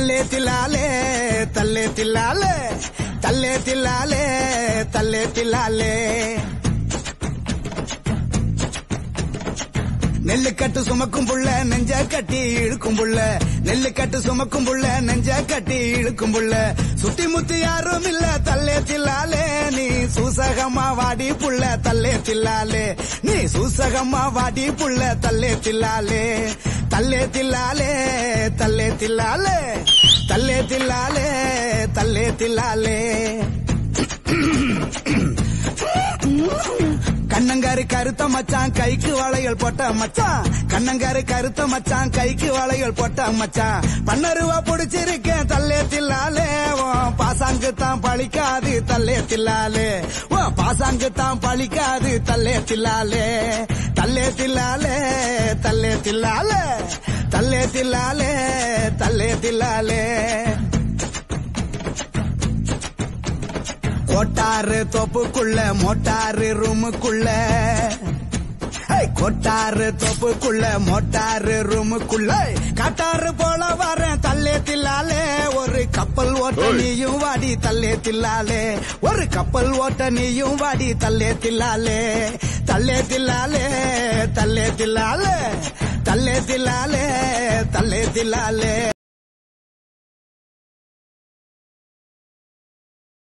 தல்லே தில்லாலே தல்லே தில்லாலே தல்லே தில்லாலே தல்லே தில்லாலே நெல்லு கட்டு சுமக்கும் புள்ள நெஞ்ச கட்டி இழுக்கும் புள்ள நெல்லு கட்டு சுமக்கும் புள்ள நெஞ்ச கட்டி இழுக்கும் புள்ள சுத்தி முத்தி யாரும் இல்ல தல்லே தில்லாலே நீ சூசகமா வாடி புள்ள தல்லே தில்லாலே நீ சூசகமா வாடி புள்ள தல்லே தில்லாலே தல்லே தில்லாலே தல்லே தில்லாலே தல்லே தில்லாலே தல்லே தில்லாலே கண்ணங்காரு கருத்த மச்சான் கைக்கு வளையல் போட்ட மச்சான் கண்ணங்காரு கருத்த மச்சான் கைக்கு வளையல் போட்ட மச்சான் பன்னருவா புடிச்சிருக்கேன் தல்லே தில்லாலே உன் பாசாங்கு தான் பழிக்காது தல்லே தில்லாலே உன் பாசாங்கு தான் பழிக்காது தல்லே தில்லாலே தல்லே தில்லாலே தல்லே தில்லாலே தல்லே தில்லாலே தல்லே தில்லாலே கோட்டாறு தோப்புக்குள்ள மோட்டாரு ரூமுக்குள்ள ஏய், கொட்டாரு தோப்புக்குள்ள மோட்டாரு ரூமுக்குள்ள காட்டாறு போல வரேன் தல்லே தில்லாலே ஒரு கப்பல் ஓட்ட ஓய். நீயும் வாடி தல்லே தில்லாலே ஒரு கப்பல் ஓட்ட நீயும் வாடி தல்லே தில்லாலே தல்லே தில்லாலே தல்லே தில்லாலே தல்லே தில்லாலே தல்லே தில்லாலே